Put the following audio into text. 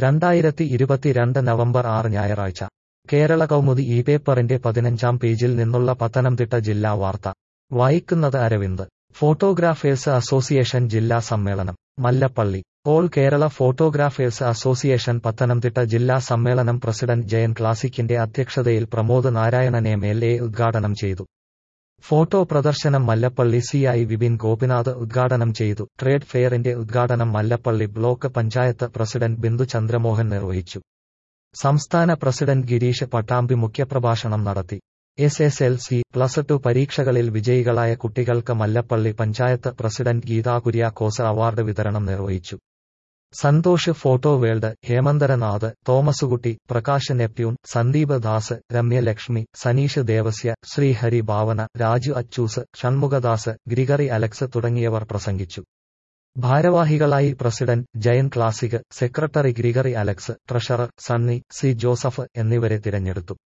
രണ്ടായിരത്തി ഇരുപത്തിരണ്ട് നവംബർ ആറ് ഞായറാഴ്ച കേരള കൗമുദി ഈ പേപ്പറിന്റെ പതിനഞ്ചാം പേജിൽ നിന്നുള്ള പത്തനംതിട്ട ജില്ലാ വാർത്ത വായിക്കുന്നത് അരവിന്ദ് ഫോട്ടോഗ്രാഫേഴ്സ് അസോസിയേഷൻ ജില്ലാ സമ്മേളനം Mallappally all Kerala photographers association Pathanamthitta ജില്ലാ സമ്മേളനം പ്രസിഡന്റ് ജയൻ ക്ലാസിക്കിന്റെ അധ്യക്ഷതയിൽ Pramod Narayanan M L A ഉദ്ഘാടനം ചെയ്തു ഫോട്ടോ പ്രദർശനം മല്ലപ്പള്ളി സി ഐ വിപിൻ ഗോപിനാഥ് ഉദ്ഘാടനം ചെയ്തു ട്രേഡ് ഫെയറിന്റെ ഉദ്ഘാടനം മല്ലപ്പള്ളി ബ്ലോക്ക് പഞ്ചായത്ത് പ്രസിഡന്റ് ബിന്ദു ചന്ദ്രമോഹൻ നിർവഹിച്ചു സംസ്ഥാന പ്രസിഡന്റ് ഗിരീഷ് പട്ടാമ്പി മുഖ്യപ്രഭാഷണം നടത്തി S S L C plus two പരീക്ഷകളിൽ വിജയികളായ കുട്ടികൾക്ക് മല്ലപ്പള്ളി പഞ്ചായത്ത് പ്രസിഡന്റ് ഗീതാ കുര്യാക്കോസ് അവാർഡ് വിതരണം നിർവഹിച്ചു Santhosh photo world Hemantharanath Thomaskutty Prakash Neptune Sandeep Das Ramyalakshmi Saneesh Devasya Sreehari Bhavana Raju Achoos Shanmughadas Gregory Alex തുടങ്ങിയവർ പ്രസംഗിച്ചു ഭാരവാഹികളായി president Jayan Classic secretary Gregory Alex treasurer Sunny C Joseph എന്നിവരെ തിരഞ്ഞെടുത്തു